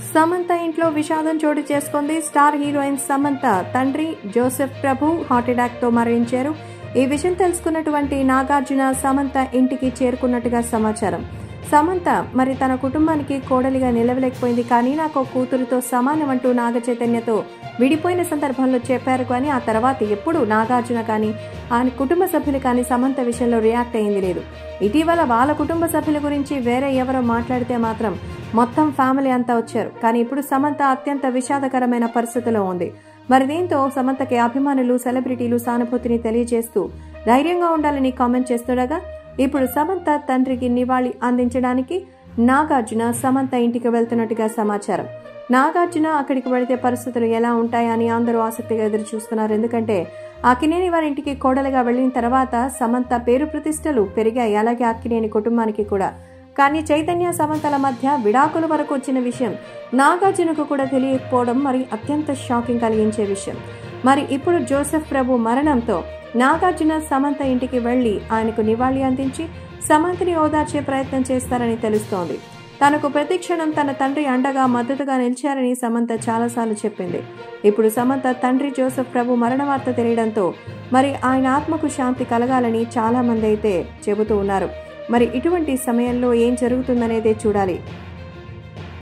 సమంత ఇంట్లో విషాదం చోటు చేసుకుంది స్టార్ హీరోయిన్ సమంత తండ్రి జోసెఫ్ ప్రభు హార్ట్ అటాక్ తో మరణించారు ఈ విషయం తెలుసుకున్నటువంటి నాగార్జున సమంత ఇంటికి చేరుకున్నట్టుగా సమాచారం సమంత మరి తన కుటుంబానికి కోడలిగా నిలవలేకపోయింది కానీ నాకు ఒక కూతురుతో సమానం అంటూ నాగ చైతన్యతో విడిపోయిన సందర్భంలో చెప్పారు కానీ ఆ తర్వాత ఎప్పుడు నాగార్జున కానీ ఆయన కుటుంబ సభ్యులు కానీ సమంత విషయంలో రియాక్ట్ అయింది లేదు ఇటీవల వాళ్ళ కుటుంబ సభ్యుల గురించి వేరే ఎవరో మాట్లాడితే మాత్రం మొత్తం ఫ్యామిలీ అంతా వచ్చారు కానీ ఇప్పుడు సమంత అత్యంత విషాదకరమైన పరిస్థితిలో ఉంది మరి దీంతో సమంతకి అభిమానులు సెలబ్రిటీలు సానుభూతిని తెలియజేస్తూ ధైర్యంగా ఉండాలని కామెంట్ చేస్తుండగా ఇప్పుడు సమంత తండ్రికి నివాళి అందించడానికి నాగార్జున సమంత ఇంటికి వెళ్తున్నట్టుగా సమాచారం నాగార్జున అక్కడికి వెళితే పరిస్థితులు ఎలా ఉంటాయని అందరూ ఆసక్తిగా ఎదురు చూస్తున్నారు ఎందుకంటే అక్కినేని వారి ఇంటికి కోడలుగా వెళ్లిన తర్వాత సమంత పేరు ప్రతిష్టలు పెరిగాయి అలాగే అక్కినేని కుటుంబానికి కూడా కానీ చైతన్య సమంతల మధ్య విడాకుల వరకు వచ్చిన విషయం నాగార్జునకు కూడా తెలియకపోవడం మరి అత్యంత షాకింగ్ కలిగించే విషయం మరి ఇప్పుడు జోసెఫ్ ప్రభు మరణంతో నాగార్జున సమంత ఇంటికి వెళ్లి ఆయనకు నివాళి అందించి సమంతని ఓదార్చే ప్రయత్నం చేస్తారని తెలుస్తోంది తనకు ప్రతి క్షణం తన తండ్రి అండగా మద్దతుగా నిలిచారని సమంత చాలాసార్లు చెప్పింది ఇప్పుడు సమంత తండ్రి జోసెఫ్ ప్రభు మరణ వార్త తెలియడంతో మరి ఆయన ఆత్మకు శాంతి కలగాలని చాలా మంది అయితే చెబుతూ ఉన్నారు మరి ఇటువంటి సమయంలో ఏం జరుగుతుందనేదే చూడాలి